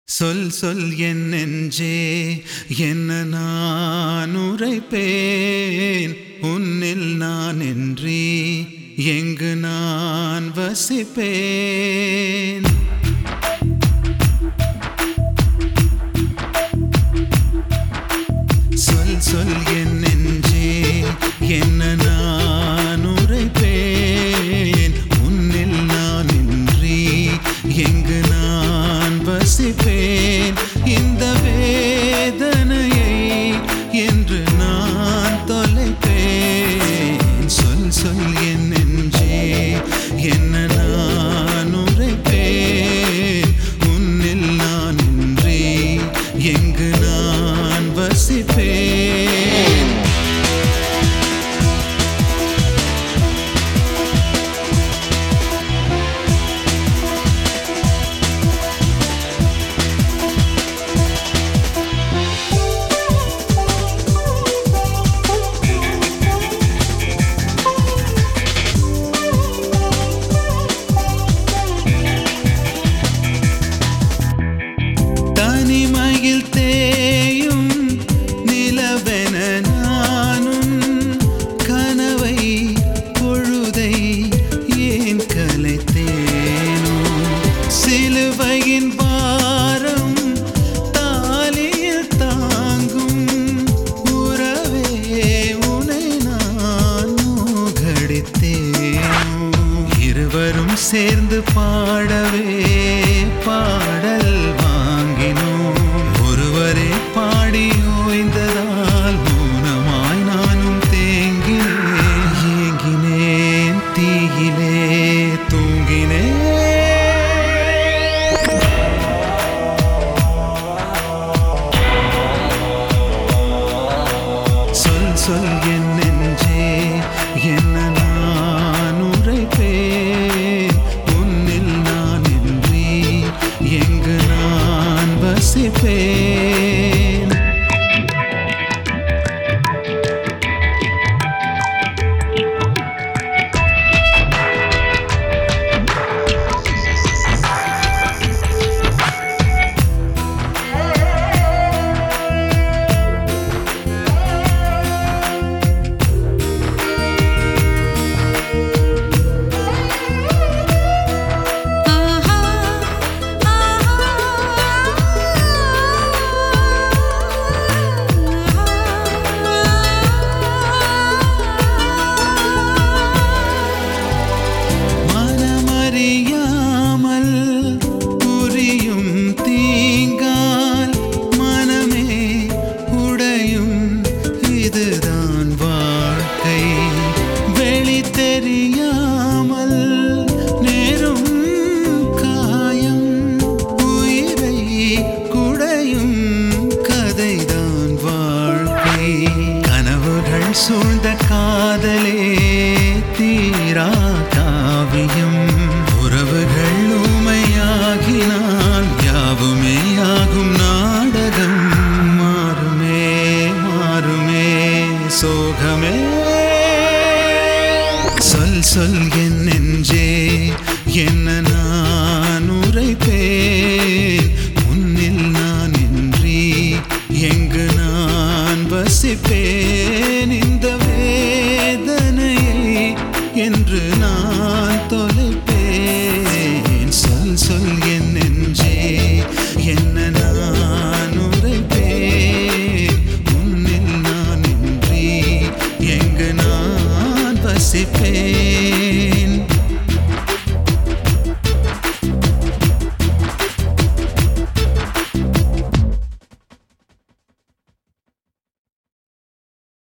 சொல் சொல் என் நெஞ்சே என்ன நான் உரைப்பேன் உன்னில் நான் என்றி எங்கு நான் வசிப்பேன் சொல் சொல் என் நெஞ்சே என்ன நான் உரைப்பேன் உன்னில் நான் இன்றி எங்கு நான் வசிப்பேன் இந்த வேதனையை என்று நான் தொலைப்பேன் சொல் சொல் என் நெஞ்சே என்ன நான் உரைப்பேன் உன்னில் நான் இன்றி எங்கு நான் வசிப்பேன் தனிமையில் தேயும் நிலவென நானும் கனவை பொழுதை ஏன் கலைத்தேனோ சிலுவையின் பாரம் தாலியில் தாங்கும் உறவே உனை நான் மூகடித்தேனோ இருவரும் சேர்ந்து பாடவே பாடல் வாங்கினோம் ஒருவரே பாடி ஓய்ந்ததால் மௌனமாய் நானும் தேங்கினேன் ஏங்கினேன் தீயிலே தூங்கினேன் சொல் சொல் என் நெஞ்சே என்ன நான் உரைப்பேன் உன்னில் நான் இன்றி எங்கு நான் வசிப்பேன் மனமறியாமல் புரியும் தீங்கால் மனமே உடையும் இதுதான் வாழ்க்கை வெளி தெரியாமல் நேரும் காயம் உயிரை குடையும் கதைதான் வாழ்க்கை கனவுகள் சூழ்ந்த காதலே தீரா காவியம் உறவுகள் ஊமையாகினால் யாவுமே ஆகும் நாடகம் மாறுமே மாறுமே சோகமே சொல் சொல் என் நெஞ்சே என்ன நான் உரைப்பேன் உன்னில் நான் இன்றி எங்கு நான் வசிப்பேன் இந்த வேதனையை என்று நான் தொலைப்பேன் சொல் சொல் என் நெஞ்சே என்ன நான் உரைப்பேன் உன்னில் நான் இன்றி எங்கு நான் வசிப்பேன்